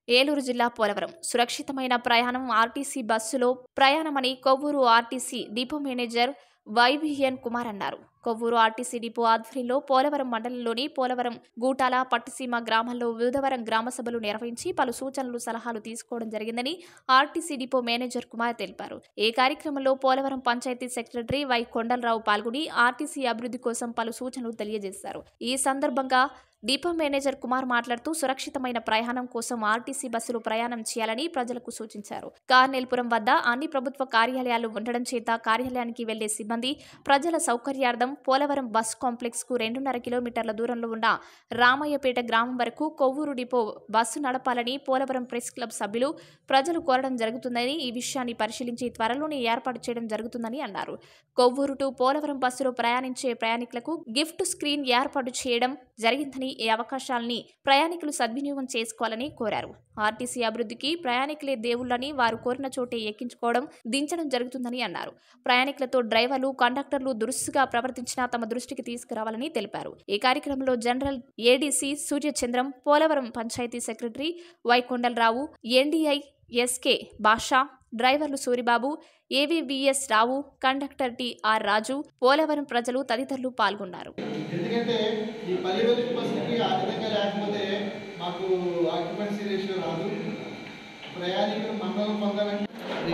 ఏలూరు జిల్లా పోలవరం సురక్షితమైన ప్రయాణం ఆర్టీసీ బస్సులో ప్రయాణమని Kovvur RTC depot manager YVN Kumar అన్నారు కొవ్వూరు ఆర్టీసీ డిపో ఆధ్వర్యంలో పోలవరం మండలంలోని పోలవరం గూటాల పట్టుసీమ గ్రామాల్లో వివిధవరం గ్రామ సభలు నిర్వహించి పలు సూచనలు సలహాలు తీసుకోవడం జరిగిందని ఆర్టీసీ డిపో మేనేజర్ కుమార్ తెలిపారు ఈ కార్యక్రమంలో పోలవరం పంచాయతీ సెక్రటరీ వై కొండలరావు పాల్గొని ఆర్టీసీ అభివృద్ధి కోసం పలు సూచనలు తెలియజేశారు ఈ సందర్భంగా డిపో మేనేజర్ కుమార్ మాట్లాడుతూ సురక్షితమైన ప్రయాణం కోసం ఆర్టీసీ బస్సులు ప్రయాణం చేయాలని ప్రజలకు సూచించారు కార్నెల్పురం వద్ద అన్ని ప్రభుత్వ కార్యాలయాలు ఉండడం చేత కార్యాలయానికి వెళ్లే సిబ్బంది ప్రజల సౌకర్యార్థం పోలవరం బస్ కాంప్లెక్స్ కు రెండున్నర కిలోమీటర్ల దూరంలో ఉన్న రామయ్యపేట గ్రామం వరకు కొవ్వూరు డిపో బస్సు నడపాలని పోలవరం ప్రెస్ క్లబ్ సభ్యులు ప్రజలు కోరడం జరుగుతుందని ఈ విషయాన్ని పరిశీలించి త్వరలోనే ఏర్పాటు చేయడం జరుగుతుందని అన్నారు కొవ్వూరు టు పోలవరం బస్సులో ప్రయాణించే ప్రయాణికులకు గిఫ్ట్ స్క్రీన్ ఏర్పాటు చేయడం జరిగిందని ఈ అవకాశాలని ప్రయాణికులు సద్వినియోగం చేసుకోవాలని కోరారు ఆర్టీసీ అభివృద్ధికి ప్రయాణికులే దేవుళ్ళని వారు కోరిన చోటే ఎక్కించుకోవడం దించడం జరుగుతుందని అన్నారు ప్రయాణికులతో డ్రైవర్లు కండక్టర్లు దురుసుగా ప్రవర్తించినా తమ దృష్టికి తీసుకురావాలని తెలిపారు ఈ కార్యక్రమంలో general ADC Suryachandram Polavaram panchayat secretary Y Kondalarao NDI SK Basha డ్రైవర్లు Suribabu AVVS Rao conductor TR Raju Polavaram ప్రజలు తదితరులు పాల్గొన్నారు ఎందుకంటే ఈ పల్లె బస్సుకి ఆ విధంగా లేకపోతే మాకు ఆక్యుపెన్సీ రేషియో రాదు ప్రయాణికులు మండలం పొందాలంటే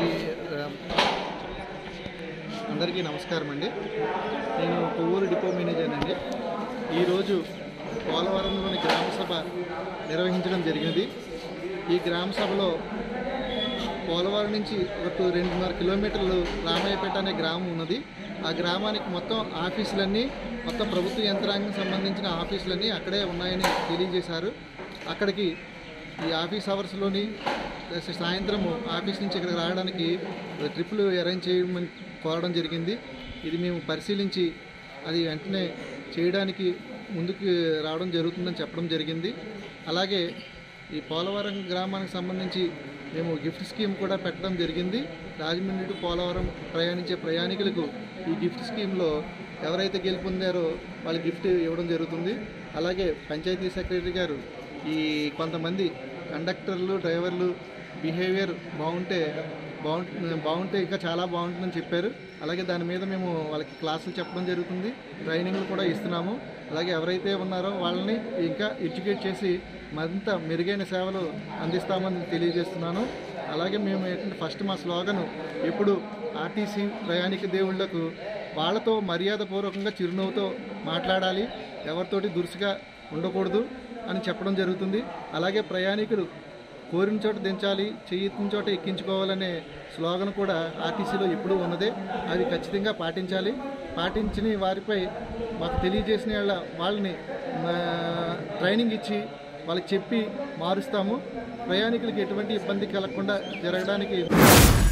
అందరికీ నమస్కారం అండి నేను కొవ్వూరు డిపో మేనేజర్ అండి ఈరోజు పోలవరంలోని గ్రామ సభ నిర్వహించడం జరిగింది ఈ గ్రామ సభలో పోలవరం నుంచి ఒక టూ రెండున్నర కిలోమీటర్లు రామయ్యపేట అనే గ్రామం ఉన్నది ఆ గ్రామానికి మొత్తం ఆఫీసులన్నీ మొత్తం ప్రభుత్వ యంత్రాంగం సంబంధించిన ఆఫీసులన్నీ అక్కడే ఉన్నాయని తెలియజేశారు అక్కడికి ఈ ఆఫీస్ అవర్స్లోని సాయంత్రం ఆఫీస్ నుంచి ఇక్కడికి రావడానికి ట్రిప్పులు అరేంజ్ చేయమని కోరడం జరిగింది ఇది మేము పరిశీలించి అది వెంటనే చేయడానికి ముందుకు రావడం జరుగుతుందని చెప్పడం జరిగింది అలాగే ఈ పోలవరం గ్రామానికి సంబంధించి మేము గిఫ్ట్ స్కీమ్ కూడా పెట్టడం జరిగింది రాజమండ్రి టు పోలవరం ప్రయాణించే ప్రయాణికులకు ఈ గిఫ్ట్ స్కీమ్లో ఎవరైతే గెలుపొందారో వాళ్ళ గిఫ్ట్ ఇవ్వడం జరుగుతుంది అలాగే పంచాయతీ సెక్రటరీ గారు ఈ కొంతమంది కండక్టర్లు డ్రైవర్లు బిహేవియర్ బాగుంటే బాగుంటు బాగుంటే ఇంకా చాలా బాగుంటుందని చెప్పారు అలాగే దాని మీద మేము వాళ్ళకి క్లాసులు చెప్పడం జరుగుతుంది ట్రైనింగ్లు కూడా ఇస్తున్నాము అలాగే ఎవరైతే ఉన్నారో వాళ్ళని ఇంకా ఎడ్యుకేట్ చేసి మరింత మెరుగైన సేవలు అందిస్తామని తెలియజేస్తున్నాను అలాగే మేము ఏంటంటే ఫస్ట్ మా స్లోగను ఎప్పుడు ఆర్టీసీ ప్రయాణిక దేవుళ్లకు వాళ్ళతో మర్యాదపూర్వకంగా చిరునవ్వుతో మాట్లాడాలి ఎవరితోటి దురుసుగా ఉండకూడదు అని చెప్పడం జరుగుతుంది అలాగే ప్రయాణికులు కోరిన చోట దించాలి చెయ్యిన చోట ఎక్కించుకోవాలనే స్లోగన్ కూడా ఆర్టీసీలో ఎప్పుడూ ఉన్నదే అది ఖచ్చితంగా పాటించాలి పాటించిన వారిపై మాకు తెలియజేసిన వాళ్ళ వాళ్ళని మా, ట్రైనింగ్ ఇచ్చి వాళ్ళకి చెప్పి మారుస్తాము ప్రయాణికులకి ఎటువంటి ఇబ్బంది కలగకుండా జరగడానికి